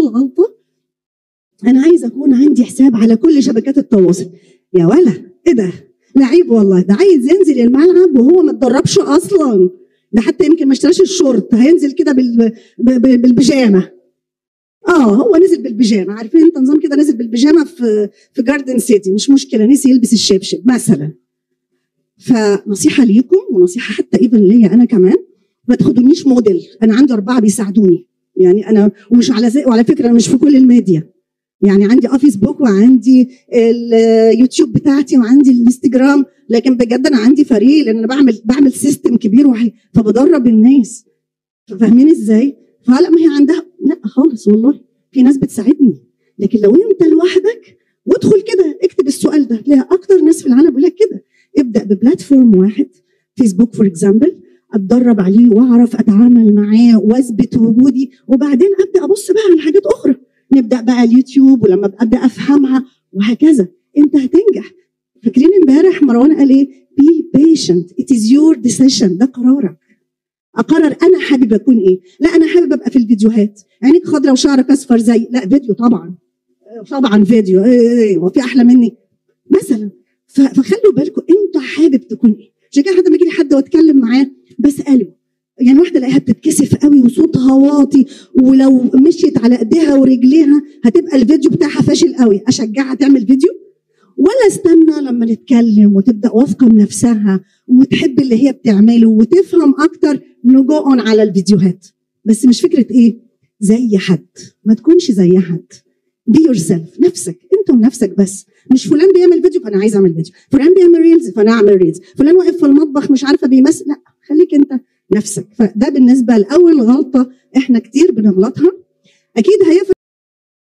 غلطه انا عايز اكون عندي حساب على كل شبكات التواصل يا ولا ايه ده لعيب والله ده عايز ينزل الملعب وهو ما اتدربش اصلا ده حتى يمكن ما اشتراش الشورت هينزل كده بال... ب- ب- بالبيجامه اه هو نزل بالبيجامه عارفين انت نظام كده نزل بالبيجامه في في جاردن سيتي مش مشكله نسي يلبس الشبشب مثلا فنصيحه ليكم ونصيحه حتى ايفن ليا انا كمان ما تاخدونيش موديل انا عندي اربعه بيساعدوني يعني انا ومش على زي وعلى فكره انا مش في كل الميديا يعني عندي اه فيسبوك وعندي اليوتيوب بتاعتي وعندي الانستجرام لكن بجد انا عندي فريق لان انا بعمل بعمل سيستم كبير وحي فبدرب الناس فاهمين ازاي؟ فلا ما هي عندها لا خالص والله في ناس بتساعدني لكن لو انت لوحدك وادخل كده اكتب السؤال ده تلاقي اكتر ناس في العالم بيقول لك كده ابدا ببلاتفورم واحد فيسبوك فور اكزامبل اتدرب عليه واعرف اتعامل معاه واثبت وجودي وبعدين ابدا ابص بقى على حاجات اخرى نبدا بقى اليوتيوب ولما ابدا افهمها وهكذا انت هتنجح فاكرين امبارح مروان قال ايه بي بيشنت ات از يور ديسيشن ده قرارك اقرر انا حابب اكون ايه لا انا حابب ابقى في الفيديوهات عينيك خضراء وشعرك اصفر زي لا فيديو طبعا طبعا فيديو ايه ايه ايه هو في احلى مني مثلا ف- فخلوا بالكم انت حابب تكون ايه عشان كده حتى لما يجي لي حد واتكلم معاه بساله يعني واحده الاقيها بتتكسف قوي وصوتها واطي ولو مشيت على ايديها ورجليها هتبقى الفيديو بتاعها فاشل قوي اشجعها تعمل فيديو ولا استنى لما نتكلم وتبدا واثقه من نفسها وتحب اللي هي بتعمله وتفهم اكتر نجو اون على الفيديوهات بس مش فكره ايه زي حد ما تكونش زي حد بي يور سيلف نفسك انت ونفسك بس مش فلان بيعمل فيديو فانا عايز اعمل فيديو فلان بيعمل ريلز فانا اعمل ريلز فلان واقف في المطبخ مش عارفه بيمثل لا خليك انت نفسك فده بالنسبه لاول غلطه احنا كتير بنغلطها اكيد هيفرق